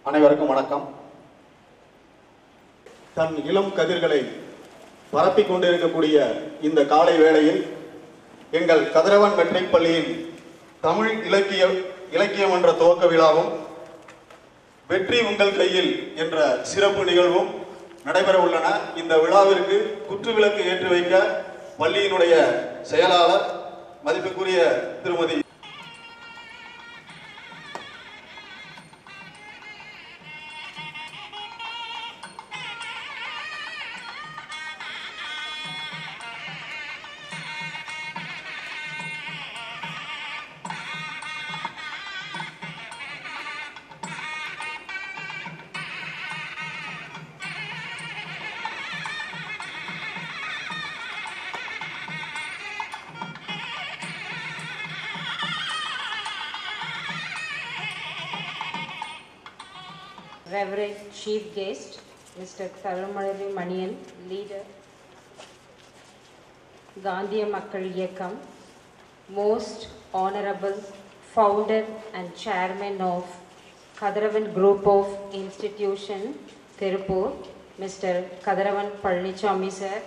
அனைவருக்கும் வணக்கம் தன் இளம் கதிர்களை பரப்பிக் கொண்டிருக்கக்கூடிய இந்த காலை வேளையில் எங்கள் கதிரவன் மெட்ரிக் பள்ளியின் தமிழ் இலக்கிய இலக்கியம் என்ற துவக்க விழாவும் வெற்றி உங்கள் கையில் என்ற சிறப்பு நிகழ்வும் நடைபெற உள்ளன இந்த விழாவிற்கு குற்றுவிளக்கு ஏற்றி வைக்க பள்ளியினுடைய செயலாளர் மதிப்புக்குரிய திருமதி Reverend Chief Guest, Mr. Tharumalari Maniyan, Leader, Gandhiya Makkal Iyakkam, Most Honorable Founder and Chairman of Kadaravan Group of Institution, Tirupur, Mr. Kadaravan Palnichami sir,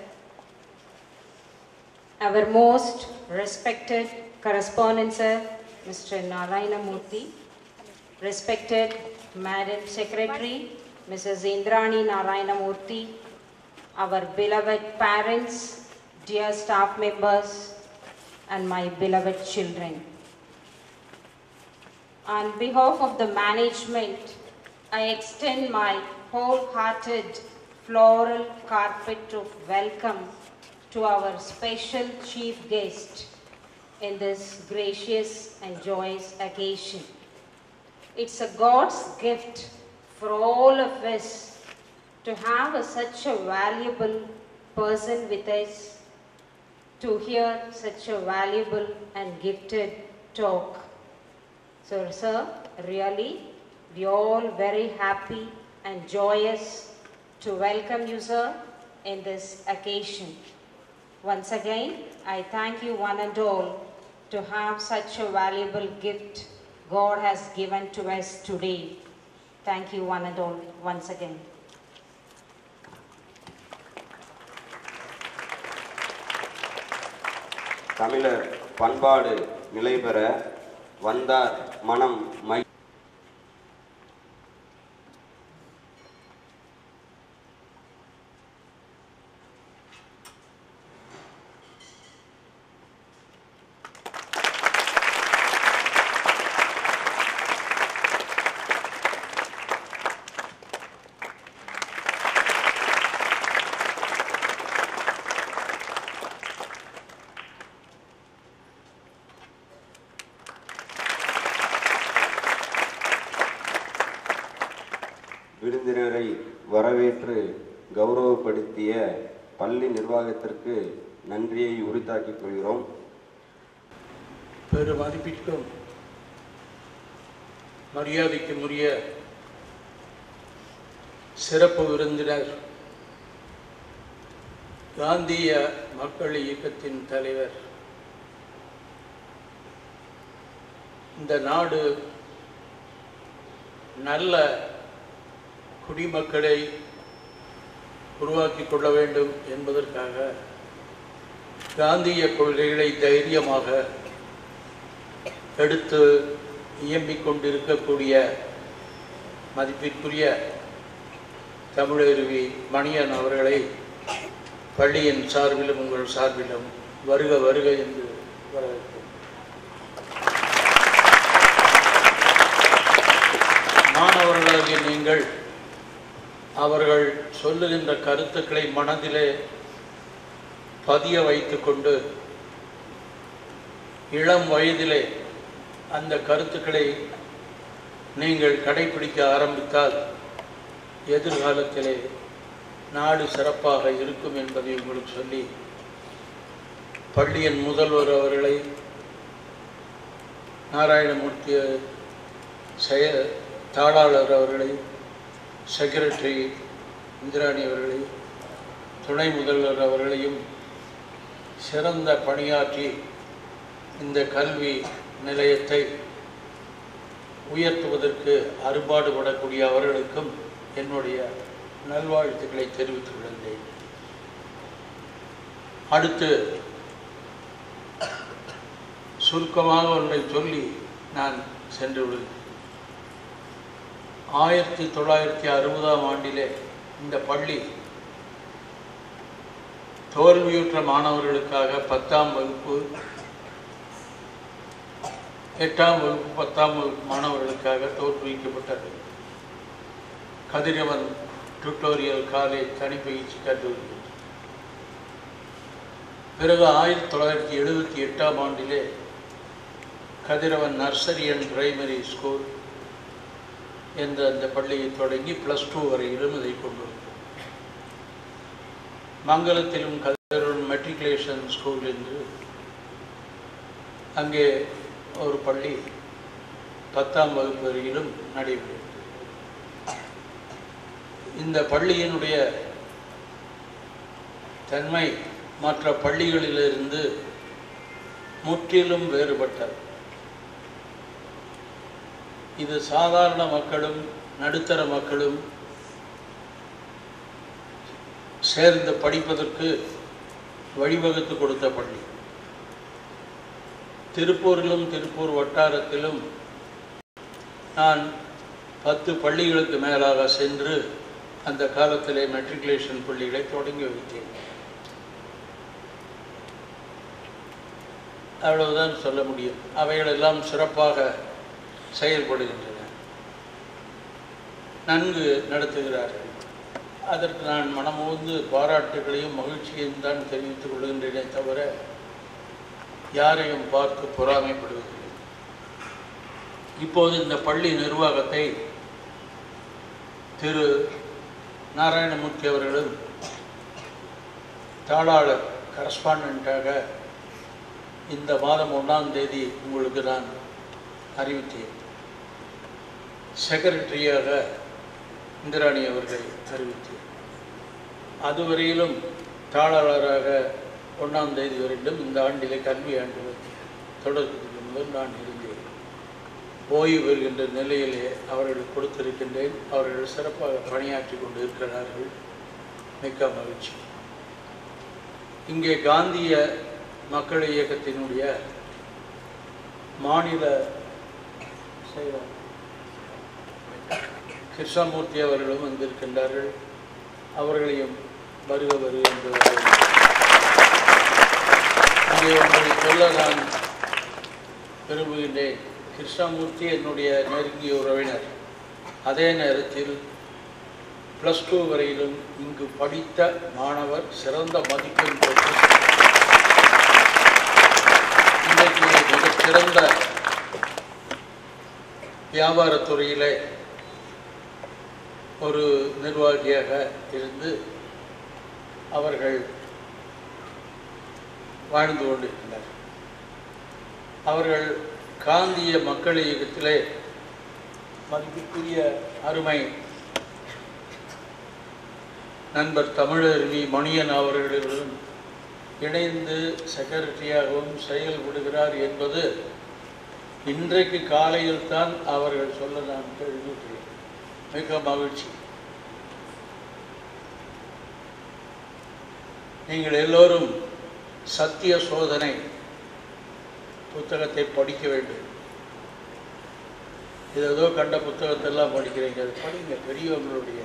our most respected correspondent sir, Mr. Narayana Murthy, respected Madam Secretary, Mrs. Indrani Narayanamurthy, our beloved parents, dear staff members, and my beloved children. On behalf of the management, I extend my wholehearted floral carpet of welcome to our special chief guest in this gracious and joyous occasion. It's a God's gift for all of us to have a- such a valuable person with us, to hear such a valuable and gifted talk. So, sir, really, we all very happy and joyous to welcome you, sir, in this occasion. Once again, I thank you one and all to have such a valuable gift God has given to us today. Thank you one and all once again. தமிழர் பண்பாடு நிலைபெற வந்தார் மனம் my விருந்தினரை வரவேற்று கௌரவப்படுத்திய பள்ளி நிர்வாகத்திற்கு நன்றியை உரித்தாக்கிக் கொள்கிறோம் பெரு மதிப்பிற்கும் மரியாதைக்கும் உரிய சிறப்பு விருந்தினர் காந்திய மக்கள் இயக்கத்தின் தலைவர் இந்த நாடு நல்ல குடிமக்களை உருவாக்கிக் கொள்ள வேண்டும் என்பதற்காக காந்திய கொள்கைகளை தைரியமாக எடுத்து இயம்பிக் கொண்டிருக்கக்கூடிய மதிப்பிற்குரிய தமிழருவி மணியன் அவர்களை பள்ளியின் சார்பிலும் உங்கள் சார்பிலும் வருக வருக என்று வரவேற்கிறேன் மாணவர்களாகிய நீங்கள் அவர்கள் சொல்லுகின்ற கருத்துக்களை மனதிலே பதிய வைத்துக்கொண்டு இளம் வயதிலே அந்த கருத்துக்களை நீங்கள் கடைபிடிக்க ஆரம்பித்தால் எதிர்காலத்திலே நாடு சிறப்பாக இருக்கும் என்பதை உங்களுக்கு சொல்லி பள்ளியின் முதல்வர் அவர்களை நாராயணமூர்த்தி செய தாளாளர் அவர்களை செக்ரட்டரி இந்திராணி அவர்களை துணை முதல்வர் அவர்களையும் சிறந்த பணியாற்றி இந்த கல்வி நிலையத்தை உயர்த்துவதற்கு அறுபாடுபடக்கூடிய அவர்களுக்கும் என்னுடைய நல்வாழ்த்துக்களை தெரிவித்துக் கொள்கிறேன் அடுத்து சுருக்கமாக ஒன்றை சொல்லி நான் சென்று விடுகிறேன் ஆயிரத்தி தொள்ளாயிரத்தி அறுபதாம் ஆண்டிலே இந்த பள்ளி தோல்வியுற்ற மாணவர்களுக்காக பத்தாம் வகுப்பு எட்டாம் வகுப்பு பத்தாம் வகுப்பு மாணவர்களுக்காக தோற்றுவிக்கப்பட்டது கதிரவன் டுட்டோரியல் காலேஜ் தனிப்பயிற்சி கல்லூரி பிறகு ஆயிரத்தி தொள்ளாயிரத்தி எழுபத்தி எட்டாம் ஆண்டிலே Kathiravan nursery and primary school என்ற அந்த பள்ளியை தொடங்கி ப்ளஸ் டூ வரையிலும் இதை கொண்டு வந்தோம் மங்களத்திலும் கதிரவன் மெட்ரிகுலேஷன் ஸ்கூல் என்று அங்கே ஒரு பள்ளி பத்தாம் வகுப்பு வரையிலும் நடைபெறுகிறது இந்த பள்ளியினுடைய தன்மை மற்ற பள்ளிகளிலிருந்து முற்றிலும் வேறுபட்டது இது சாதாரண மக்களும் நடுத்தர மக்களும் சேர்ந்து படிப்பதற்கு வழிவகுத்து கொடுத்த பள்ளி திருப்பூரிலும் திருப்பூர் வட்டாரத்திலும் நான் பத்து பள்ளிகளுக்கு மேலாக சென்று அந்த காலத்திலே மெட்ரிகுலேஷன் பள்ளிகளை தொடங்கி வைத்தேன் அவ்வளவுதான் சொல்ல முடியும் அவைகளெல்லாம் சிறப்பாக செயல்படுகின்றன நன்கு நடத்துகிறார்கள் அதற்கு நான் மனமோந்து பாராட்டுகளையும் மகிழ்ச்சியையும் தான் தெரிவித்துக் கொள்கின்றேனே தவிர யாரையும் பார்த்து பொறாமைப்படுவதில்லை இப்போது இந்த பள்ளி நிர்வாகத்தை திரு நாராயணமூர்த்தி அவர்களும் தாளாளர் கரஸ்பாண்டாக இந்த மாதம் ஒன்றாம் தேதி உங்களுக்கு நான் அறிவித்தேன் செக்ரட்டரியாக இந்திராணி அவர்களை அறிவித்தேன் அதுவரையிலும் தாளராக ஒன்றாம் தேதி வரையிலும் இந்த ஆண்டிலே கல்வி ஆண்டு தொடர்பு முதல் நான் இருந்தேன் ஓய்வு பெறுகின்ற நிலையிலே அவர்களுக்கு கொடுத்திருக்கின்றேன் அவர்கள் சிறப்பாக பணியாற்றி கொண்டு இருக்கிறார்கள் மிக்க மகிழ்ச்சி இங்கே காந்திய மக்கள் இயக்கத்தினுடைய மாநில செயலர் கிருஷ்ணமூர்த்தி அவர்களும் வந்திருக்கின்றார்கள் அவர்களையும் வருக வருக என்று வரவேற்கிறேன். இங்கே உங்களை சொல்ல நான் விரும்புகின்றேன் கிருஷ்ணமூர்த்தி என்னுடைய நெருங்கிய உறவினர் அதே நேரத்தில் ப்ளஸ் டூ வரையிலும் இங்கு படித்த மாணவர் சிறந்த மதிப்பெண் பெற்று இன்றைக்கு மிகச் சிறந்த வியாபாரத் துறையிலே ஒரு நிர்வாகியாக இருந்து அவர்கள் வாழ்ந்து கொண்டிருக்கின்றனர் அவர்கள் காந்திய மக்கள் இயக்கத்திலே மதிப்புக்குரிய அருமை நண்பர் தமிழருவி மணியன் அவர்களுடன் இணைந்து செக்ரட்டரியாகவும் செயல்படுகிறார் என்பது இன்றைக்கு காலையில் தான் அவர்கள் சொல்ல நான் கேள்விப்பட்டேன் மிக மகிழ்ச்சி நீங்கள் எல்லோரும் சத்திய சோதனை புத்தகத்தை படிக்க வேண்டும் இது ஏதோ கண்ட புத்தகத்தெல்லாம் படிக்கிறீங்க அது படிங்க பெரியவங்களுடைய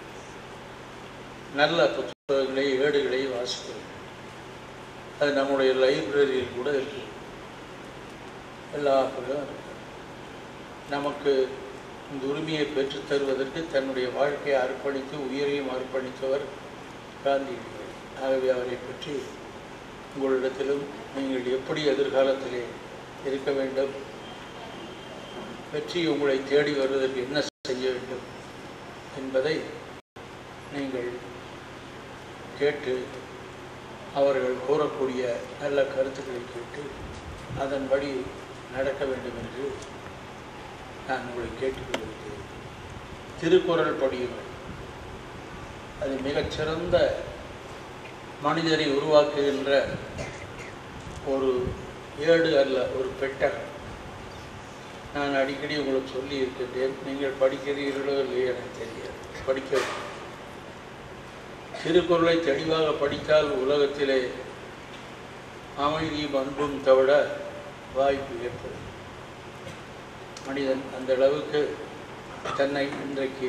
நல்ல புத்தகங்களை ஏடுகளை வாசிக்க வேண்டும் அது நம்முடைய லைப்ரரியில் கூட இருக்கு எல்லா புத்தகம் இருக்கு நமக்கு இந்த உரிமையை பெற்றுத் தருவதற்கு தன்னுடைய வாழ்க்கையை அர்ப்பணித்து உயிரையும் அர்ப்பணித்தவர் காந்தியடிகள் ஆகவே அவரை பற்றி உங்களிடத்திலும் நீங்கள் எப்படி எதிர்காலத்திலே இருக்க வேண்டும் வெற்றி உங்களை தேடி வருவதற்கு என்ன செய்ய வேண்டும் என்பதை நீங்கள் கேட்டு அவர்கள் கூறக்கூடிய நல்ல கருத்துக்களை கேட்டு அதன்படி நடக்க வேண்டும் என்று நான் உங்களை கேட்டுக்கொள்கிறேன் திருக்குறள் படியுங்கள் அது மிகச்சிறந்த மனிதரை உருவாக்குகின்ற ஒரு ஏடு அல்ல ஒரு பெட்டகம் நான் அடிக்கடி உங்களுக்கு சொல்லி இருக்கின்றேன் நீங்கள் படிக்கிறீர்களோ இல்லையோ எனக்கு தெரியாது படிக்க வேண்டும். திருக்குறளை தெளிவாக படித்தால் உலகத்திலே அமைதியும் அன்பும் தவிர வாய்ப்பு ஏற்படும் மனிதன் அந்த அளவுக்கு தன்னை இன்றைக்கு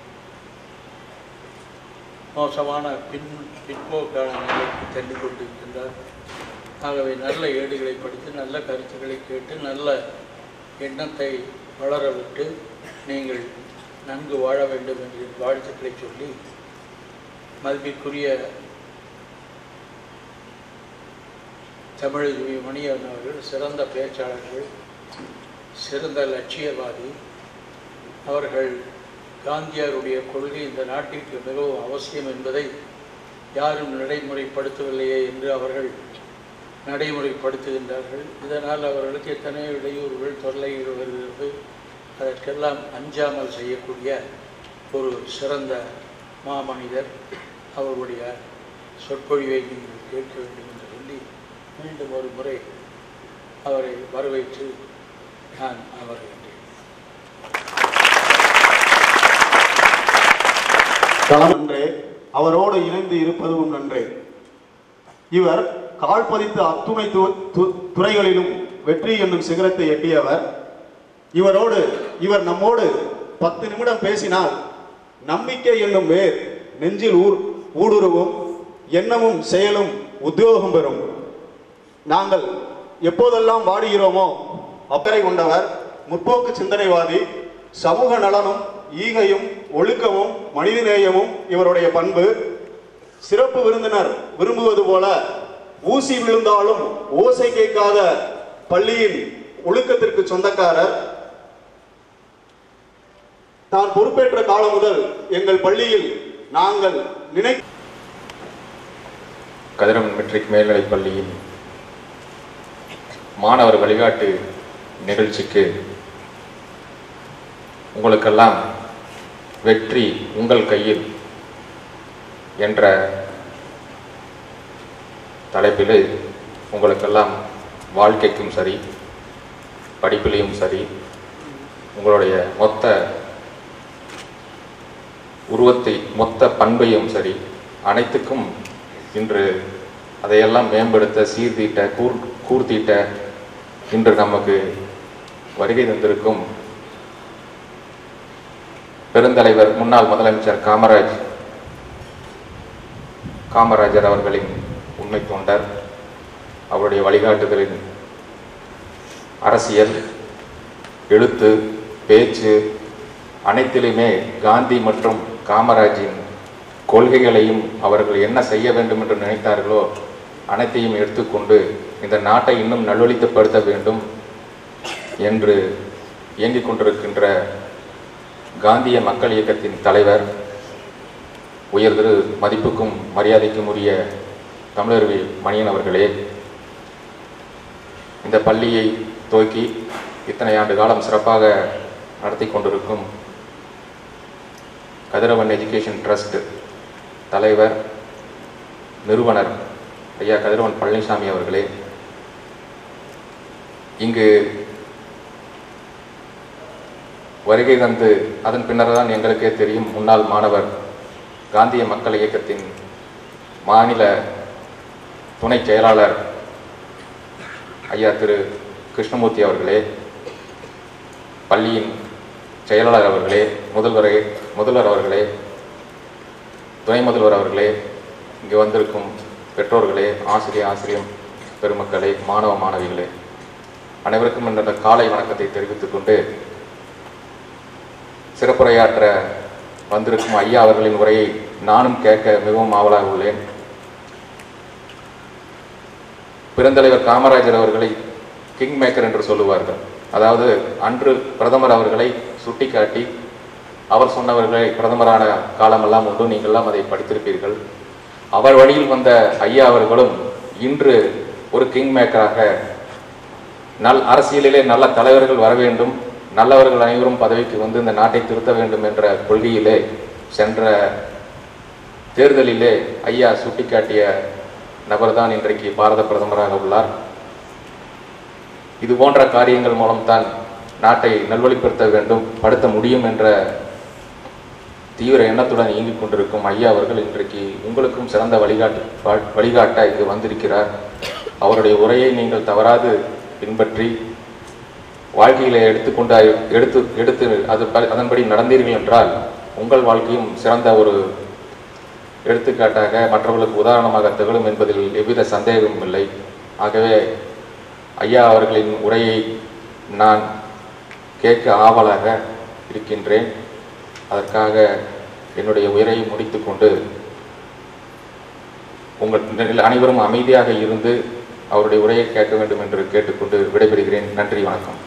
மோசமான பின் பிற்போக்கான நிலைக்கு தள்ளிக் கொண்டிருக்கின்றார் ஆகவே நல்ல ஏடுகளை படித்து நல்ல கருத்துக்களை கேட்டு நல்ல எண்ணத்தை வளர விட்டு நீங்கள் நன்கு வாழ வேண்டும் என்று வாழ்த்துக்களை சொல்லி மதிப்பிற்குரிய தமிழருவி மணியன் அவர்கள் சிறந்த பேச்சாளர்கள் சிறந்த லட்சியவாதி அவர்கள் காந்தியாருடைய கொள்கை இந்த நாட்டிற்கு மிகவும் அவசியம் என்பதை யாரும் நடைமுறைப்படுத்தவில்லையே என்று அவர்கள் நடைமுறைப்படுத்துகின்றார்கள் இதனால் அவர்களுக்கு எத்தனையோ இடையூறுகள் தொல்லைகள் வருகிறது அதற்கெல்லாம் அஞ்சாமல் செய்யக்கூடிய ஒரு சிறந்த மாமனிதர் அவருடைய சொற்பொழிவை நீங்கள் கேட்க வேண்டும் என்று சொல்லி மீண்டும் ஒரு முறை அவரை வரவேற்று நான் அமர்கின்றேன் களம் நன்றே அவரோடு இணைந்து இருப்பதும் நன்றே இவர் கால் பதித்த அத்துணை து- து- துறைகளிலும் வெற்றி என்னும் சிகரத்தை எட்டியவர் இவரோடு இவர் நம்மோடு பத்து நிமிடம் பேசினால் நம்பிக்கை என்னும் வேர் நெஞ்சில் ஊர் ஊடுருவும் எண்ணமும் செயலும் உத்தியோகம் பெறும் நாங்கள் எப்போதெல்லாம் வாடுகிறோமோ அக்கறை கொண்டவர் முற்போக்கு சிந்தனைவாதி சமூக நலனும் ஈகையும் ஒழுக்கமும் மனிதநேயமும் இவருடைய பண்பு சிறப்பு விருந்தினர் விரும்புவது போல ஊசி விழுந்தாலும் ஓசை கேட்காத பள்ளியின் ஒழுக்கத்திற்கு சொந்தக்காரர் தான் பொறுப்பேற்ற காலம் முதல் எங்கள் பள்ளியில் நாங்கள் நினை கதிரவன் மெட்ரிக் மேல்நிலைப் பள்ளியின் மாணவர் வழிகாட்டு நிகழ்ச்சிக்கு உங்களுக்கெல்லாம் வெற்றி உங்கள் கையில் என்ற தலைப்பில் உங்களுக்கெல்லாம் வாழ்க்கைக்கும் சரி படிப்பிலையும் சரி உங்களுடைய மொத்த உருவத்தை மொத்த பண்பையும் சரி அனைத்துக்கும் இன்று அதையெல்லாம் மேம்படுத்த சீர்தீட்ட கூர் கூர்த்தீட்ட இன்று நமக்கு வருகை தந்திருக்கும் பெருந்தலைவர் முன்னாள் முதலமைச்சர் காமராஜ் காமராஜர் அவர்களின் உண்மை தொண்டர் அவருடைய வழிகாட்டுதலின் அரசியல் எழுத்து பேச்சு அனைத்திலுமே காந்தி மற்றும் காமராஜின் கொள்கைகளையும் அவர்கள் என்ன செய்ய வேண்டும் என்று நினைத்தார்களோ அனைத்தையும் எடுத்துக்கொண்டு இந்த நாட்டை இன்னும் நல்வழித்துப்படுத்த வேண்டும் என்று இயங்கிக் கொண்டிருக்கின்ற காந்திய மக்கள் இயக்கத்தின் தலைவர் உயர் திரு மதிப்புக்கும் மரியாதைக்கும் உரிய தமிழருவி மணியன் அவர்களே இந்த பள்ளியை துவக்கி இத்தனை ஆண்டு காலம் சிறப்பாக நடத்தி கொண்டிருக்கும் கதிரவன் எஜுகேஷன் ட்ரஸ்ட் தலைவர் நிறுவனர் ஐயா கதிரவன் பழனிசாமி அவர்களே இங்கு வருகை தந்து அதன் பின்னர் தான் எங்களுக்கே தெரியும் முன்னாள் மாணவர் காந்திய மக்கள் இயக்கத்தின் மாநில துணை செயலாளர் ஐயா திரு கிருஷ்ணமூர்த்தி அவர்களே பள்ளியின் செயலாளர் அவர்களே முதல்வரே முதல்வர் அவர்களே துணை முதல்வர் அவர்களே இங்கு வந்திருக்கும் பெற்றோர்களே ஆசிரியர் ஆசிரியம் பெருமக்களே மாணவ மாணவிகளே அனைவருக்கும் இந்த காலை வணக்கத்தை தெரிவித்துக் கொண்டு சிறப்புரையாற்ற வந்திருக்கும் ஐயா அவர்களின் உரையை நானும் கேட்க மிகவும் ஆவலாக உள்ளேன் பெருந்தலைவர் காமராஜர் அவர்களை கிங் மேக்கர் என்று சொல்லுவார்கள் அதாவது அன்று பிரதமர் அவர்களை சுட்டிக்காட்டி அவர் சொன்னவர்களை பிரதமரான காலமெல்லாம் உண்டு நீங்கள்லாம் அதை படித்திருப்பீர்கள் அவர் வழியில் வந்த ஐயா அவர்களும் இன்று ஒரு கிங் மேக்கராக நல் அரசியலிலே நல்ல தலைவர்கள் வர வேண்டும் நல்லவர்கள் அனைவரும் பதவிக்கு வந்து இந்த நாட்டை திருத்த வேண்டும் என்ற கொள்கையிலே சென்ற தேர்தலிலே ஐயா சுட்டிக்காட்டிய நபர்தான் இன்றைக்கு பாரத பிரதமராக உள்ளார் இது போன்ற காரியங்கள் மூலம்தான் நாட்டை நல்வழிப்படுத்த வேண்டும் படுத்த முடியும் என்ற தீவிர எண்ணத்துடன் இயங்கிக் கொண்டிருக்கும் ஐயா அவர்கள் இன்றைக்கு உங்களுக்கும் சிறந்த வழிகாட்டு வ- வழிகாட்ட இங்கு வந்திருக்கிறார் அவருடைய உரையை நீங்கள் தவறாது பின்பற்றி வாழ்க்கையில எடுத்துக்கொண்டு எடுத்து எடுத்து அது ப- அதன்படி நடந்தீர்கள் என்றால் உங்கள் வாழ்க்கையும் சிறந்த ஒரு எடுத்துக்காட்டாக மற்றவர்களுக்கு உதாரணமாக திகழும் என்பதில் எவ்வித சந்தேகமும் இல்லை ஆகவே ஐயா அவர்களின் உரையை நான் கேட்க ஆவலாக இருக்கின்றேன் அதற்காக என்னுடைய உரையை முடித்துக்கொண்டு உங்கள் நில- அனைவரும் அமைதியாக இருந்து அவருடைய உரையை கேட்க வேண்டும் என்று கேட்டுக்கொண்டு விடைபெறுகிறேன் நன்றி வணக்கம்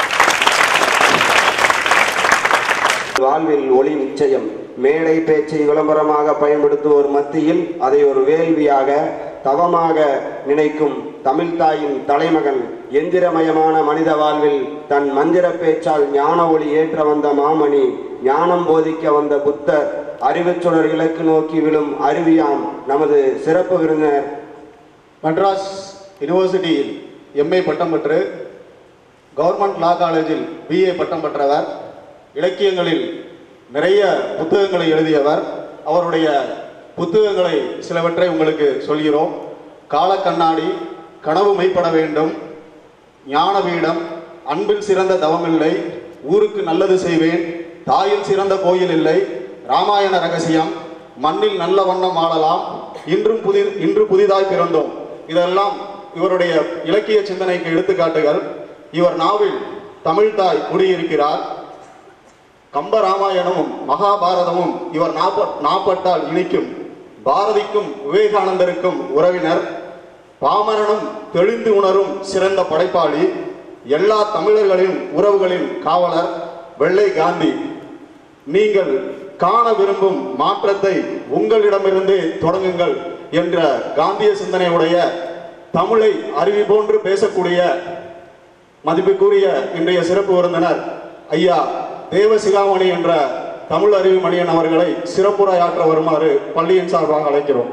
வாழ்வில் ஒளி நிச்சயம் மேடை பேச்சை விளம்பரமாக பயன்படுத்துவோர் மத்தியில் அதை ஒரு வேள்வியாக தவமாக நினைக்கும் தமிழ்தாயின் தலைமகன் எந்திரமயமான மனித வாழ்வில் தன் மந்திர பேச்சால் ஞான ஒளி ஏற்ற வந்த மாமணி ஞானம் போதிக்க வந்த புத்தர் அறிவுச் சுடர் இலக்கு நோக்கி விழும் அருவியாம் நமது சிறப்பு விருந்தினர் மெட்ராஸ் யுனிவர்சிட்டியில் எம்ஏ பட்டம் பெற்று கவர்மெண்ட் லா காலேஜில் பிஏ பட்டம் பெற்றவர் இலக்கியங்களில் நிறைய புத்தகங்களை எழுதியவர் அவருடைய புத்தகங்களை சிலவற்றை உங்களுக்கு சொல்கிறோம் காலக்கண்ணாடி கனவு மெய்ப்பட வேண்டும் ஞான பீடம் அன்பில் சிறந்த தவமில்லை ஊருக்கு நல்லது செய்வேன் தாயில் சிறந்த கோயில் இல்லை ராமாயண ரகசியம் மண்ணில் நல்ல வண்ணம் ஆளலாம் இன்றும் புதி இன்று புதிதாய் பிறந்தோம் இதெல்லாம் இவருடைய இலக்கிய சிந்தனைக்கு எடுத்துக்காட்டுகள் இவர் நாவில் தமிழ்தாய் குடியிருக்கிறார் கம்ப ராமாயணமும் மகாபாரதமும் இவர் நாப்ப நாப்பட்டால் இனிக்கும் பாரதிக்கும் விவேகானந்தருக்கும் உறவினர் பாமரனும் தெளிந்து உணரும் சிறந்த படைப்பாளி எல்லா தமிழர்களின் உறவுகளின் காவலர் வெள்ளை காந்தி நீங்கள் காண விரும்பும் மாற்றத்தை உங்களிடமிருந்து தொடங்குங்கள் என்ற காந்திய சிந்தனையுடைய தமிழை அருவி போன்று பேசக்கூடிய மதிப்புக்குரிய இன்றைய சிறப்பு விருந்தினர் ஐயா தேவசிகாமணி என்ற தமிழ் அறிவு மணியன் அவர்களை சிறப்புரையாற்ற வருமாறு பள்ளியின் சார்பாக அழைக்கிறோம்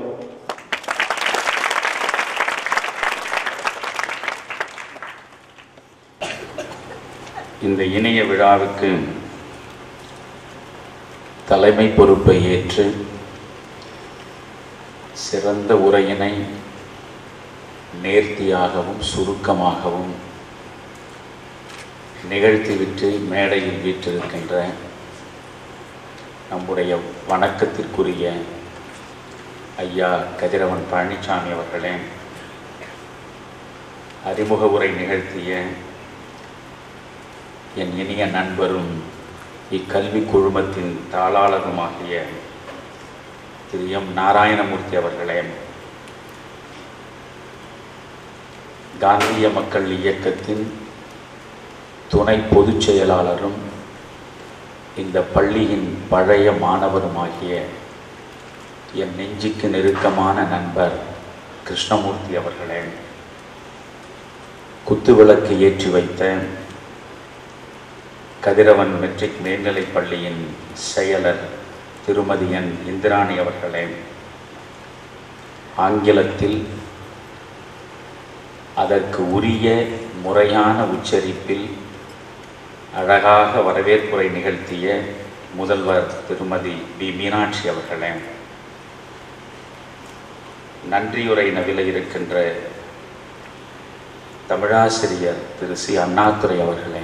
இந்த இணைய விழாவுக்கு தலைமை பொறுப்பை ஏற்று சிறந்த உரையினை நேர்த்தியாகவும் சுருக்கமாகவும் நிகழ்த்திவிட்டு மேடையில் வீற்றிருக்கின்ற நம்முடைய வணக்கத்திற்குரிய ஐயா கதிரவன் பழனிசாமி அவர்களே அறிமுக உரை நிகழ்த்திய என் இனிய நண்பரும் இக்கல்வி குழுமத்தின் தாளாளருமாகிய திரு எம் நாராயணமூர்த்தி அவர்களே காந்திய மக்கள் இயக்கத்தின் துணை பொதுச் செயலாளரும் இந்த பள்ளியின் பழைய மாணவருமாகிய என் நெஞ்சுக்கு நெருக்கமான நண்பர் கிருஷ்ணமூர்த்தி அவர்களே குத்துவிளக்கு ஏற்றி வைத்த கதிரவன் மெட்ரிக் மேல்நிலைப் பள்ளியின் செயலர் திருமதி என் இந்திராணி அவர்களே ஆங்கிலத்தில் அதற்கு உரிய முறையான உச்சரிப்பில் அழகாக வரவேற்புரை நிகழ்த்திய முதல்வர் திருமதி பி மீனாட்சி அவர்களே நன்றியுரை நவில இருக்கின்ற தமிழாசிரியர் திரு சி அண்ணாதுரை அவர்களே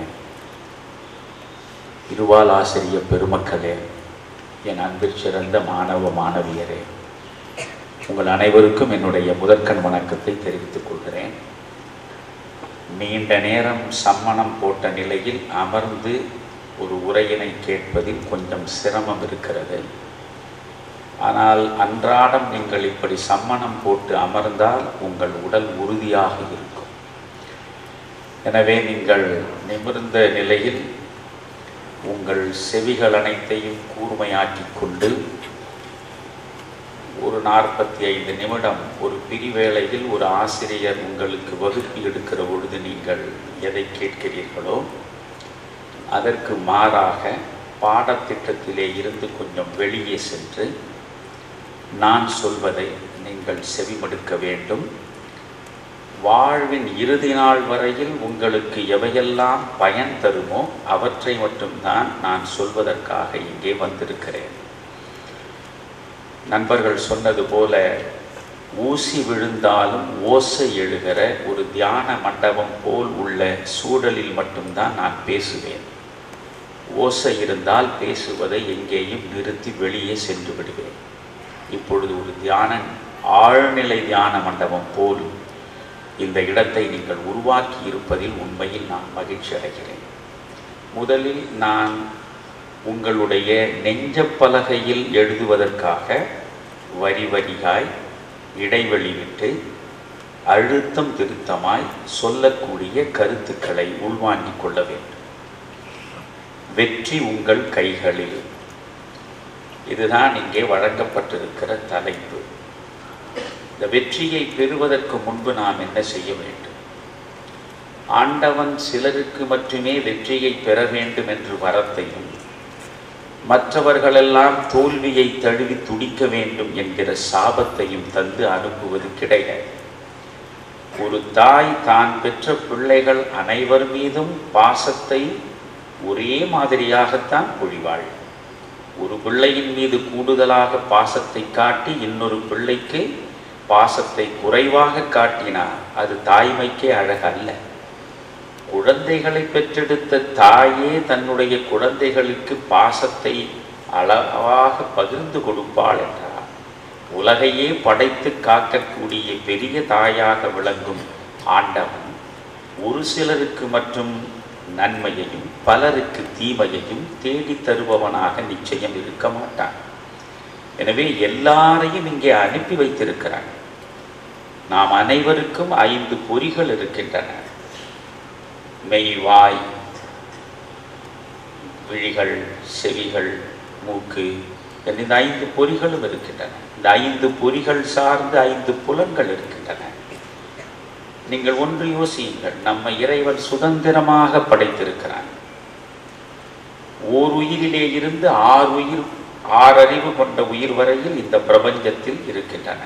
இருவால் ஆசிரிய பெருமக்களே என் அன்பிற் சிறந்த மாணவ மாணவியரே உங்கள் அனைவருக்கும் என்னுடைய முதற்கண் வணக்கத்தை தெரிவித்துக் கொள்கிறேன் நீண்ட நேரம் சம்மணம் போட்ட நிலையில் அமர்ந்து ஒரு உரையினை கேட்பதில் கொஞ்சம் சிரமம் இருக்கிறது ஆனால் அன்றாடம் நீங்கள் இப்படி சம்மணம் போட்டு அமர்ந்தால் உங்கள் உடல் உறுதியாக இருக்கும் எனவே நீங்கள் நிமிர்ந்த நிலையில் உங்கள் செவிகள் அனைத்தையும் கூர்மையாக்கிக் கொண்டு ஒரு நாற்பத்தி ஐந்து நிமிடம் ஒரு பிரிவேளையில் ஒரு ஆசிரியர் உங்களுக்கு வகுப்பு எடுக்கிற பொழுது நீங்கள் எதை கேட்கிறீர்களோ அதற்கு மாறாக பாடத்திட்டத்திலே இருந்து கொஞ்சம் வெளியே சென்று நான் சொல்வதை நீங்கள் செவிமடுக்க வேண்டும் வாழ்வின் இறுதி நாள் வரையில் உங்களுக்கு எவையெல்லாம் பயன் தருமோ அவற்றை மட்டும்தான் நான் சொல்வதற்காக இங்கே வந்திருக்கிறேன் நண்பர்கள் சொன்னது போல ஊசி விழுந்தாலும் ஓசை எழுகிற ஒரு தியான மண்டபம் போல் உள்ள சூழலில் மட்டும்தான் நான் பேசுவேன் ஓசை இருந்தால் பேசுவதை எங்கேயும் நிறுத்தி வெளியே சென்று விடுவேன் இப்பொழுது ஒரு தியான ஆழ்நிலை தியான மண்டபம் போல் இந்த இடத்தை நீங்கள் உருவாக்கி இருப்பதில் உண்மையில் நான் மகிழ்ச்சி அடைகிறேன் முதலில் நான் உங்களுடைய நெஞ்சப்பலகையில் எழுதுவதற்காக வரி வரியாய் இடைவெளி விட்டு அழுத்தம் திருத்தமாய் சொல்லக்கூடிய கருத்துக்களை உள்வாங்கிக் கொள்ள வேண்டும் வெற்றி உங்கள் கைகளில் இதுதான் இங்கே வழங்கப்பட்டிருக்கிற தலைப்பு இந்த வெற்றியை பெறுவதற்கு முன்பு நாம் என்ன செய்ய வேண்டும் ஆண்டவன் சிலருக்கு மட்டுமே வெற்றியை பெற வேண்டும் என்று வரத்தையும் மற்றவர்களெல்லாம் தோல்வியை தழுவி துடிக்க வேண்டும் என்கிற சாபத்தையும் தந்து அனுப்புவது கிடையாது ஒரு தாய் தான் பெற்ற பிள்ளைகள் அனைவர் மீதும் பாசத்தை ஒரே மாதிரியாகத்தான் பொழிவாள் ஒரு பிள்ளையின் மீது கூடுதலாக பாசத்தை காட்டி இன்னொரு பிள்ளைக்கு பாசத்தை குறைவாக காட்டினார் அது தாய்மைக்கே அழகல்ல குழந்தைகளை பெற்றெடுத்த தாயே தன்னுடைய குழந்தைகளுக்கு பாசத்தை அளவாக பகிர்ந்து கொடுப்பாள் என்றார் உலகையே படைத்து காக்கக்கூடிய பெரிய தாயாக விளங்கும் ஆண்டவன் ஒரு சிலருக்கு மற்றும் நன்மையையும் பலருக்கு தீமையையும் தேடி தருபவனாக நிச்சயம் இருக்க மாட்டான் எனவே எல்லாரையும் இங்கே அனுப்பி வைத்திருக்கிறான் நாம் அனைவருக்கும் ஐந்து பொறிகள் இருக்கின்றன மெய் வாய் விழிகள் செவிகள் மூக்கு என்ற இந்த ஐந்து பொறிகளும் இருக்கின்றன இந்த ஐந்து பொறிகள் சார்ந்து ஐந்து புலன்கள் இருக்கின்றன நீங்கள் ஒன்று யோசியுங்கள் நம்ம இறைவன் சுதந்திரமாக படைத்திருக்கிறான் ஓர் உயிரிலே இருந்து ஆறு உயிர் ஆறறிவு கொண்ட உயிர் வரையில் இந்த பிரபஞ்சத்தில் இருக்கின்றன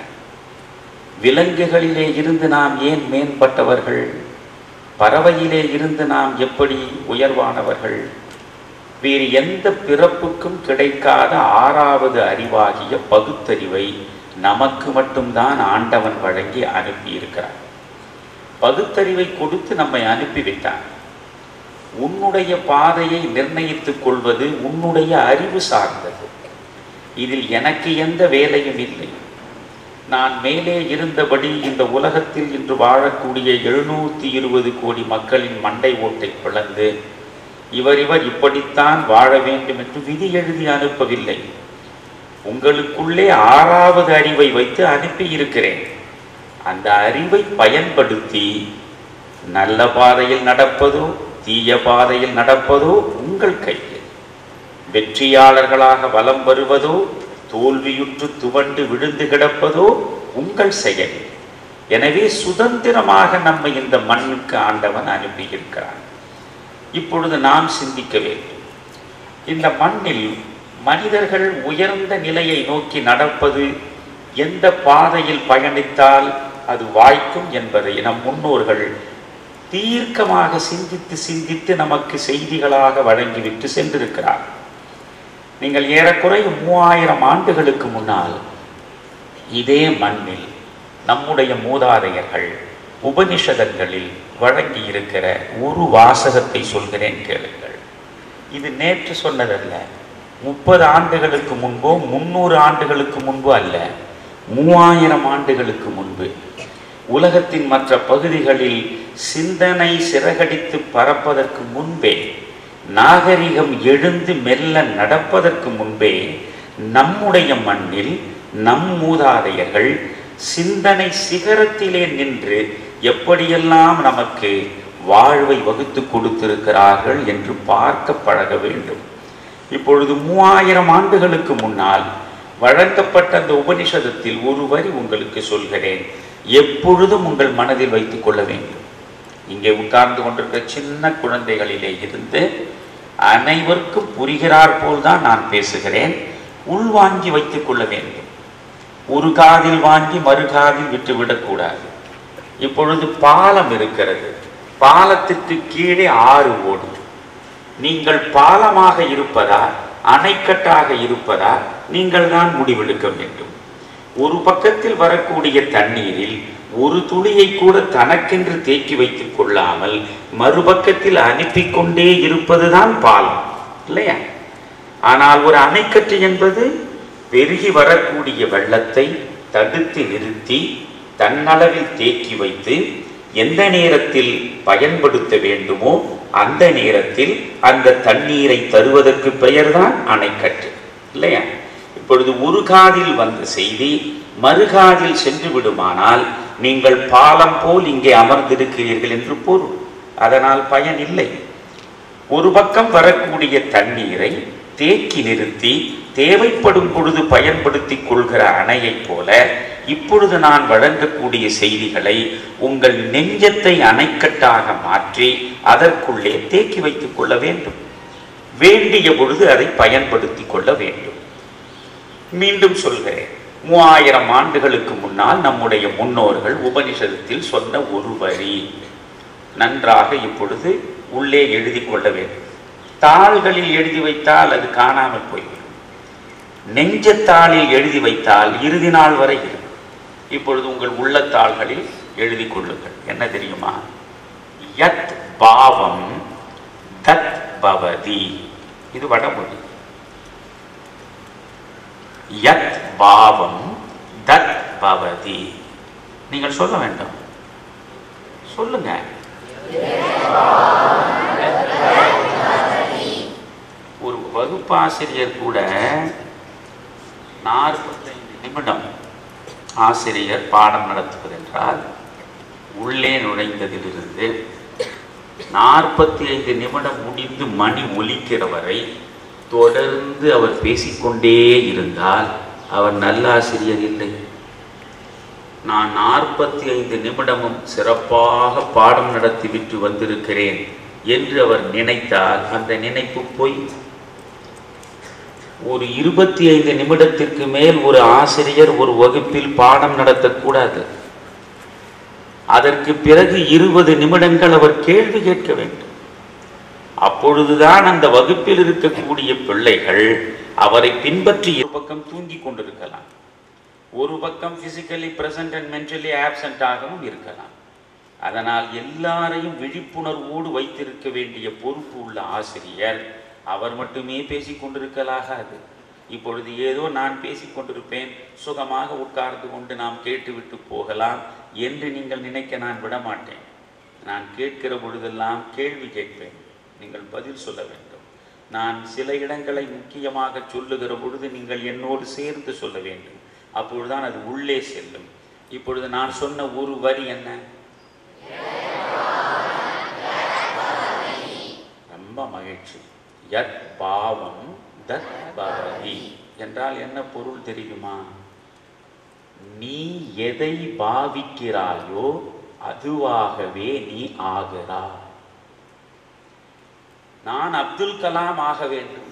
விலங்குகளிலே இருந்து நாம் ஏன் மேம்பட்டவர்கள் பறவையிலே இருந்து நாம் எப்படி உயர்வானவர்கள் வேறு எந்த பிறப்புக்கும் கிடைக்காத ஆறாவது அறிவாகிய பகுத்தறிவை நமக்கு மட்டும்தான் ஆண்டவன் வழங்கி அனுப்பியிருக்கிறார் பகுத்தறிவை கொடுத்து நம்மை அனுப்பிவிட்டான் உன்னுடைய பாதையை நிர்ணயித்துக் கொள்வது உன்னுடைய அறிவு சார்ந்தது இதில் எனக்கு எந்த வேலையும் இல்லை நான் மேலே இருந்தபடி இந்த உலகத்தில் இன்று வாழக்கூடிய எழுநூற்றி இருபது கோடி மக்களின் மண்டை ஓட்டை பிளந்து இவர் இவர் இப்படித்தான் வாழ வேண்டும் என்று விதி எழுதி அனுப்பவில்லை உங்களுக்குள்ளே ஆறாவது அறிவை வைத்து அனுப்பி இருக்கிறேன் அந்த அறிவை பயன்படுத்தி நல்ல பாதையில் நடப்பதோ தீய பாதையில் நடப்பதோ உங்கள் கையில் வெற்றியாளர்களாக வலம் வருவதோ தோல்வியுற்று துவண்டு விழுந்து கிடப்பதோ உங்கள் செயல் எனவே சுதந்திரமாக நம்மை இந்த மண்ணுக்கு ஆண்டவன் அனுப்பியிருக்கிறான் இப்பொழுது நாம் சிந்திக்க வேண்டும் இந்த மண்ணில் மனிதர்கள் உயர்ந்த நிலையை நோக்கி நடப்பது எந்த பாதையில் பயணித்தால் அது வாய்க்கும் என்பதை நம் முன்னோர்கள் தீர்க்கமாக சிந்தித்து சிந்தித்து நமக்கு செய்திகளாக வழங்கிவிட்டு சென்றிருக்கிறார் நீங்கள் ஏறக்குறைய மூவாயிரம் ஆண்டுகளுக்கு முன்னால் இதே மண்ணில் நம்முடைய மூதாதையர்கள் உபனிஷதங்களில் வழங்கி இருக்கிற ஒரு வாசகத்தை சொல்கிறேன் கேளுங்கள் இது நேற்று சொன்னதல்ல முப்பது ஆண்டுகளுக்கு முன்போ முன்னூறு ஆண்டுகளுக்கு முன்போ அல்ல மூவாயிரம் ஆண்டுகளுக்கு முன்பு உலகத்தின் மற்ற பகுதிகளில் சிந்தனை சிறகடித்து பறப்பதற்கு முன்பே நாகரிகம் எழுந்து மெல்ல நடப்பதற்கு முன்பே நம்முடைய மண்ணில் நம் மூதாதையர்கள் சிந்தனை சிகரத்திலே நின்று எப்படியெல்லாம் நமக்கு வாழ்வை வகுத்து கொடுத்திருக்கிறார்கள் என்று பார்க்க பழக வேண்டும் இப்பொழுது மூவாயிரம் ஆண்டுகளுக்கு முன்னால் வழங்கப்பட்ட அந்த உபனிஷதத்தில் ஒரு வரி உங்களுக்கு சொல்கிறேன் எப்பொழுதும் உங்கள் மனதில் வைத்துக் கொள்ள வேண்டும் இங்கே உட்கார்ந்து கொண்டிருக்கிற சின்ன குழந்தைகளிலே இருந்து அனைவருக்கும் புரிகிறார் போல் தான் நான் பேசுகிறேன் உள்வாங்கி வைத்துக் கொள்ள வேண்டும் ஒரு காதில் வாங்கி மறு காதில் விட்டு விடக்கூடாது இப்பொழுது பாலம் இருக்கிறது பாலத்திற்கு கீழே ஆறு ஓடும் நீங்கள் பாலமாக இருப்பதா அணைக்கட்டாக இருப்பதா நீங்கள் தான் முடிவெடுக்க வேண்டும் ஒரு பக்கத்தில் வரக்கூடிய தண்ணீரில் ஒரு துளியை கூட தனக்கென்று தேக்கி வைத்துக் கொள்ளாமல் மறுபக்கத்தில் அனுப்பி கொண்டே இருப்பதுதான் பாலம் இல்லையா ஆனால் ஒரு அணைக்கட்டு என்பது பெருகி வரக்கூடிய வெள்ளத்தை தடுத்து நிறுத்தி தன்னளவில் தேக்கி வைத்து எந்த நேரத்தில் பயன்படுத்த வேண்டுமோ அந்த நேரத்தில் அந்த தண்ணீரை தருவதற்கு பெயர்தான் அணைக்கட்டு இல்லையா இப்பொழுது ஒரு காதில் வந்த செய்தி மறுகாதில் சென்று விடுமானால் நீங்கள் பாலம் போல் இங்கே அமர்ந்திருக்கிறீர்கள் என்று பொருள் அதனால் பயன் இல்லை ஒரு பக்கம் வரக்கூடிய தண்ணீரை தேக்கி நிறுத்தி தேவைப்படும் பொழுது பயன்படுத்திக் கொள்கிற அணையைப் போல இப்பொழுது நான் வழங்கக்கூடிய செய்திகளை உங்கள் நெஞ்சத்தை அணைக்கட்டாக மாற்றி அதற்குள்ளே தேக்கி வைத்துக் கொள்ள வேண்டும் வேண்டிய பொழுது அதை பயன்படுத்திக் கொள்ள வேண்டும் மீண்டும் சொல்கிறேன் மூவாயிரம் ஆண்டுகளுக்கு முன்னால் நம்முடைய முன்னோர்கள் உபனிஷதத்தில் சொன்ன ஒரு வரி நன்றாக இப்பொழுது உள்ளே எழுதி கொள்ள வேண்டும் தாள்களில் எழுதி வைத்தால் அது காணாமல் போய்விடும் நெஞ்சத்தாளில் எழுதி வைத்தால் இறுதி நாள் வரை இருக்கும் இப்பொழுது உங்கள் உள்ளத்தாள்களில் எழுதி கொள்ளுங்கள் என்ன தெரியுமா யத் பாவம் தத் பவதி இது வடமொழி யத் பாவம் தத் பவதி நீங்கள் சொல்ல வேண்டும் சொல்லுங்க ஒரு வகுப்பாசிரியர் கூட நாற்பத்தைந்து நிமிடம் ஆசிரியர் பாடம் நடத்துவதென்றால் உள்ளே நுழைந்ததிலிருந்து நாற்பத்தி ஐந்து நிமிடம் முடிந்து மணி ஒலிக்கிற வரை தொடர்ந்து அவர் பேசிக்கொண்டே இருந்தால் அவர் நல்ல ஆசிரியர் இல்லை நான் நாற்பத்தி ஐந்து நிமிடமும் சிறப்பாக பாடம் நடத்திவிட்டு வந்திருக்கிறேன் என்று அவர் நினைத்தால் அந்த நினைப்பு பொய் ஒரு இருபத்தி ஐந்து நிமிடத்திற்கு மேல் ஒரு ஆசிரியர் ஒரு வகுப்பில் பாடம் நடத்தக்கூடாது அதற்கு பிறகு இருபது நிமிடங்கள் அவர் கேள்வி கேட்க வேண்டும் அப்பொழுதுதான் அந்த வகுப்பில் இருக்கக்கூடிய பிள்ளைகள் அவரை பின்பற்றி ஒரு பக்கம் தூங்கிக் கொண்டிருக்கலாம் ஒரு பக்கம் பிசிக்கலி பிரசன்ட் அண்ட் மென்டலி ஆப்சண்டாகவும் இருக்கலாம் அதனால் எல்லாரையும் விழிப்புணர்வோடு வைத்திருக்க வேண்டிய பொறுப்பு உள்ள ஆசிரியர் அவர் மட்டுமே பேசிக் கொண்டிருக்கலாகாது இப்பொழுது ஏதோ நான் பேசிக் கொண்டிருப்பேன் சுகமாக உட்கார்ந்து கொண்டு நாம் கேட்டுவிட்டு போகலாம் என்று நீங்கள் நினைக்க நான் விட மாட்டேன் நான் கேட்கிற பொழுதெல்லாம் கேள்வி கேட்பேன் நீங்கள் பதில் சொல்ல வேண்டும் நான் சில இடங்களை முக்கியமாக சொல்லுகிற பொழுது நீங்கள் என்னோடு சேர்ந்து சொல்ல வேண்டும் அப்பொழுதுதான் அது உள்ளே செல்லும் இப்பொழுது நான் சொன்ன ஒரு வரி என்ன ரொம்ப மகிழ்ச்சி யத் பாவம் தத் பவதி என்றால் என்ன பொருள் தெரியுமா நீ எதை பாவிக்கிறாயோ அதுவாகவே நீ ஆகிறாய் நான் அப்துல் கலாம் ஆக வேண்டும்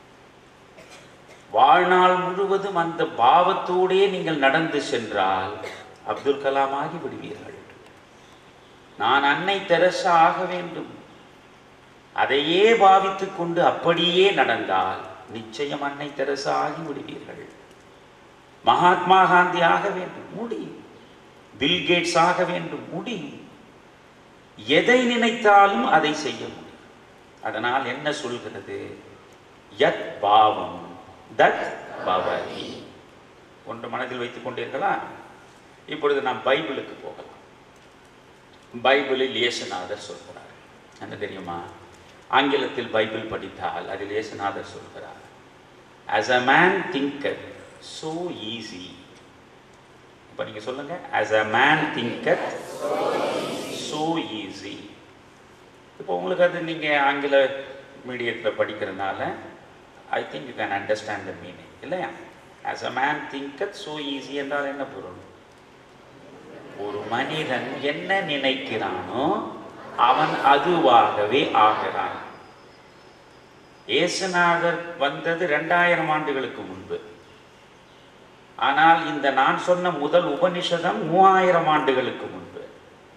வாழ்நாள் முழுவதும் அந்த பாவத்தோடே நீங்கள் நடந்து சென்றால் அப்துல் கலாம் ஆகி விடுவீர்கள் நான் அன்னை தெரசா ஆக வேண்டும் அதையே பாவித்துக் கொண்டு அப்படியே நடந்தால் நிச்சயம் அன்னை தெரசா ஆகி விடுவீர்கள் மகாத்மா காந்தி ஆக வேண்டும் முடியும் பில் கேட்ஸ் ஆக வேண்டும் முடியும் எதை நினைத்தாலும் அதை செய்ய முடியும் அதனால் என்ன சொல்கிறது யத் பாவம் தத் பவதி ஒன்று மனதில் வைத்துக் கொண்டீர்களா இப்பொழுது நாம் பைபிளுக்கு போகலாம் பைபிளில் இயேசுநாதர் சொல்கிறார் என்ன தெரியுமா ஆங்கிலத்தில் பைபிள் படித்தால் அதில் இயேசுநாதர் சொல்கிறார் as a man thinker so easy இப்போ நீங்கள் சொல்லுங்க as a man thinketh so easy இப்போ உங்களுக்கு அது நீங்கள் ஆங்கில மீடியத்தில் படிக்கிறதுனால I think you can understand the meaning இல்லையா as a man thinketh so easy என்றால் என்ன பொருள் ஒரு மனிதன் என்ன நினைக்கிறானோ அவன் அதுவாகவே ஆகிறான் இயேசுநாதர் வந்தது ரெண்டாயிரம் ஆண்டுகளுக்கு முன்பு ஆனால் இந்த நான் சொன்ன முதல் உபனிஷதம் மூவாயிரம் ஆண்டுகளுக்கு முன்பு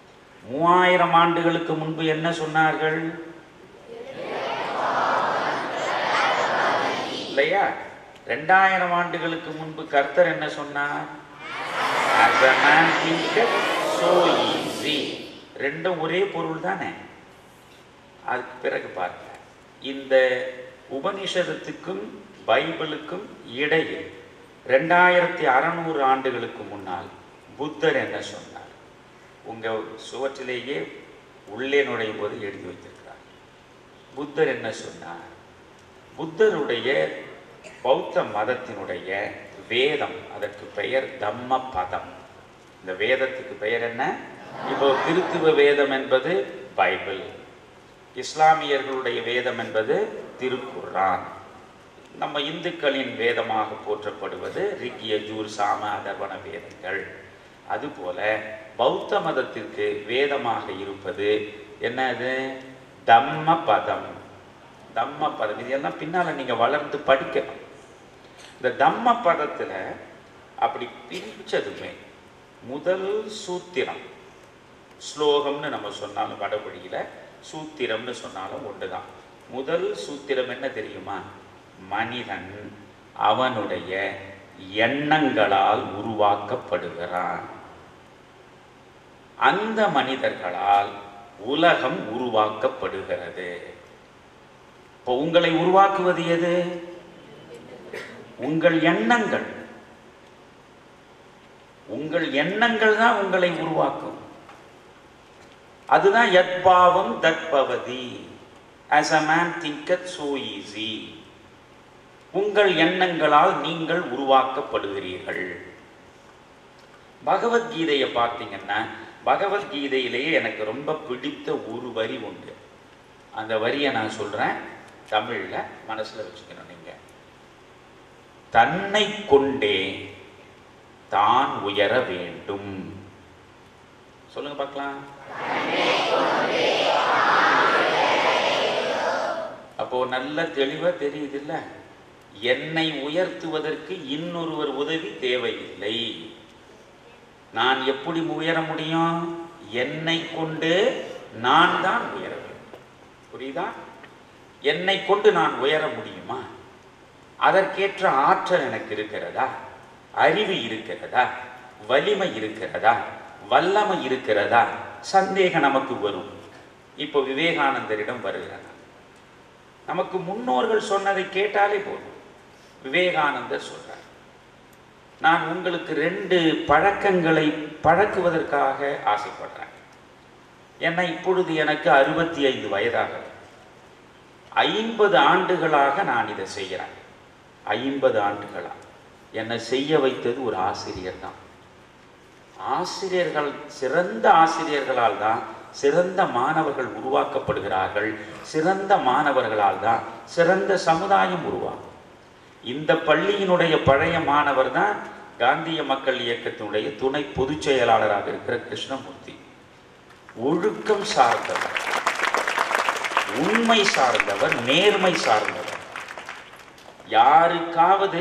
மூவாயிரம் ஆண்டுகளுக்கு முன்பு என்ன சொன்னார்கள் இல்லையா ரெண்டாயிரம் ஆண்டுகளுக்கு முன்பு கர்த்தர் என்ன சொன்னார் As a man thinketh, so is he. ரெண்டும் ஒரே பொருள் தானே அதுக்கு பிறகு பாருங்க இந்த உபனிஷதத்துக்கும் பைபிளுக்கும் இடையில் ரெண்டாயிரத்தி அறநூறு ஆண்டுகளுக்கு முன்னால் புத்தர் என்ன சொன்னார் உங்க சுவற்றிலேயே உள்ளே நுழையும் போது எழுதி வைத்திருக்கிறார் புத்தர் என்ன சொன்னார் புத்தருடைய பௌத்த மதத்தினுடைய வேதம் அதற்கு பெயர் தம்ம பதம் இந்த வேதத்துக்கு பெயர் என்ன இப்போ கிறித்துவ வேதம் என்பது பைபிள் இஸ்லாமியர்களுடைய வேதம் என்பது திருக்குர்ஆன் நம்ம இந்துக்களின் வேதமாக போற்றப்படுவது ரிக்கிய ஜூர் சாம அதர்வன வேதங்கள் அதுபோல பௌத்த மதத்திற்கு வேதமாக இருப்பது என்னது தம்ம பதம் தம்ம பதம் இதெல்லாம் பின்னால நீங்க வளர்ந்து படிக்கணும் இந்த தம்ம பதத்துல அப்படி பிரிச்சதுமே முதல் சூத்திரம் ஸ்லோகம்னு நம்ம சொன்னாலும் வடமொழியில சூத்திரம்னு சொன்னாலும் ஒன்றுதான் முதல் சூத்திரம் என்ன தெரியுமா மனிதன் அவனுடைய எண்ணங்களால் உருவாக்கப்படுகிறான் அந்த மனிதர்களால் உலகம் உருவாக்கப்படுகிறது இப்போ உங்களை உருவாக்குவது எது உங்கள் எண்ணங்கள் உங்கள் எண்ணங்கள் தான் உங்களை உருவாக்கும் அதுதான் யத்பாவம் தத்பவதி as a man thinketh so easy உங்கள் எண்ணங்களால் நீங்கள் உருவாக்கப்படுகிறீர்கள் பகவத்கீதையை பார்த்தீங்கன்னா பகவத்கீதையிலேயே எனக்கு ரொம்ப பிடித்த ஒரு வரி உண்டு அந்த வரியை நான் சொல்றேன் தமிழ்ல மனசுல வச்சுக்கணும் நீங்க தன்னை கொண்டே தான் உயர வேண்டும் சொல்லுங்க பார்க்கலாம் அப்போ நல்ல தெளிவா தெரியுது இல்ல என்னை உயர்த்துவதற்கு இன்னொருவர் உதவி தேவையில்லை நான் எப்படி உயர முடியும் என்னை கொண்டு நான் தான் உயர வேண்டும் புரியுதா என்னை கொண்டு நான் உயர முடியுமா அதற்கேற்ற ஆற்றல் எனக்கு இருக்கிறதா அறிவு இருக்கிறதா வலிமை இருக்கிறதா வல்லமை இருக்கிறதா சந்தேகம் நமக்கு வரும் இப்போ விவேகானந்தரிடம் வருகிறார் நமக்கு முன்னோர்கள் சொன்னதை கேட்டாலே போதும் விவேகானந்தர் சொல்றார் நான் உங்களுக்கு ரெண்டு பழக்கங்களை பழக்குவதற்காக ஆசைப்படுறேன் ஏன்னா இப்பொழுது எனக்கு அறுபத்தி ஐந்து வயதாகிறது ஐம்பது ஆண்டுகளாக நான் இதை செய்கிறேன் ஐம்பது ஆண்டுகளா என்னை செய்ய வைத்தது ஒரு ஆசிரியர் தான் ஆசிரியர்கள் சிறந்த ஆசிரியர்களால் தான் சிறந்த மாணவர்கள் உருவாக்கப்படுகிறார்கள் சிறந்த மாணவர்களால் தான் சிறந்த சமுதாயம் உருவாகும் இந்த பள்ளியினுடைய பழைய மாணவர் தான் காந்திய மக்கள் இயக்கத்தினுடைய துணை பொதுச் செயலாளராக இருக்கிற கிருஷ்ணமூர்த்தி ஒழுக்கம் சார்ந்தவர் உண்மை சார்ந்தவர் நேர்மை சார்ந்தவர் யாருக்காவது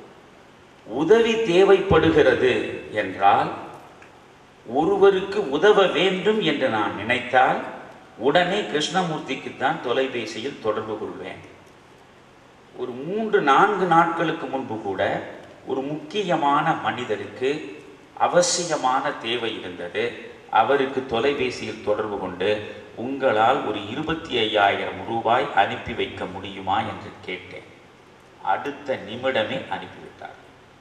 உதவி தேவைப்படுகிறது என்றால் ஒருவருக்கு உதவ வேண்டும் என்று நான் நினைத்தால் உடனே கிருஷ்ணமூர்த்திக்கு தான் தொலைபேசியில் தொடர்பு கொள்வேன் ஒரு மூன்று நான்கு நாட்களுக்கு முன்பு கூட ஒரு முக்கியமான மனிதருக்கு அவசியமான தேவை இருந்தது அவருக்கு தொலைபேசியில் தொடர்பு கொண்டு உங்களால் ஒரு இருபத்தி ஐயாயிரம் ரூபாய் அனுப்பி வைக்க முடியுமா என்று கேட்டேன் அடுத்த நிமிடமே அனுப்பிவிட்டார்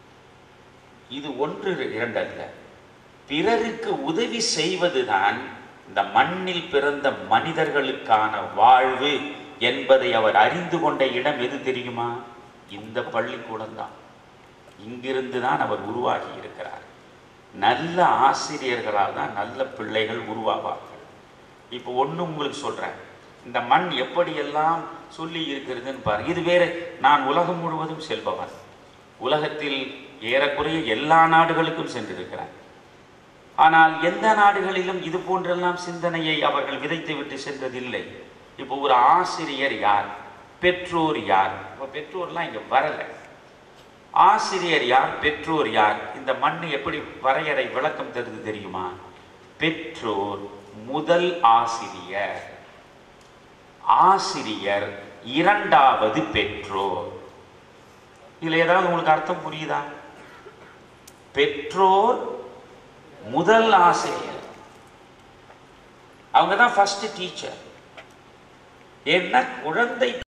இது ஒன்று இரண்டல்ல பிறருக்கு உதவி செய்வதுதான் இந்த மண்ணில் பிறந்த மனிதர்களுக்கான வாழ்வு என்பதை அவர் அறிந்து கொண்ட இடம் எது தெரியுமா இந்த பள்ளிக்கூடம் தான் இங்கிருந்து தான் அவர் உருவாகி இருக்கிறார் நல்ல ஆசிரியர்களால் தான் நல்ல பிள்ளைகள் உருவாவார்கள் இப்போ ஒன்று உங்களுக்கு சொல்றேன் இந்த மண் எப்படியெல்லாம் சொல்லி இருக்கிறதுன்னு பாருங்க இது வேற நான் உலகம் முழுவதும் செல்பவன் உலகத்தில் ஏறக்குறைய எல்லா நாடுகளுக்கும் சென்றிருக்கிறேன் ஆனால் எந்த நாடுகளிலும் இது போன்றெல்லாம் சிந்தனையை அவர்கள் விதைத்து விட்டு சென்றதில்லை இப்போ ஒரு ஆசிரியர் யார் பெற்றோர் யார் இப்போ பெற்றோர்லாம் இங்க வரல ஆசிரியர் யார் பெற்றோர் யார் இந்த மண் எப்படி வரையறை விளக்கம் தருது தெரியுமா பெற்றோர் முதல் ஆசிரியர் ஆசிரியர் இரண்டாவது பெற்றோர் இதுல ஏதாவது உங்களுக்கு அர்த்தம் புரியுதா பெற்றோர் முதல் ஆசிரியர் அவங்க தான் ஃபர்ஸ்ட் டீச்சர் ஏன்னா குழந்தை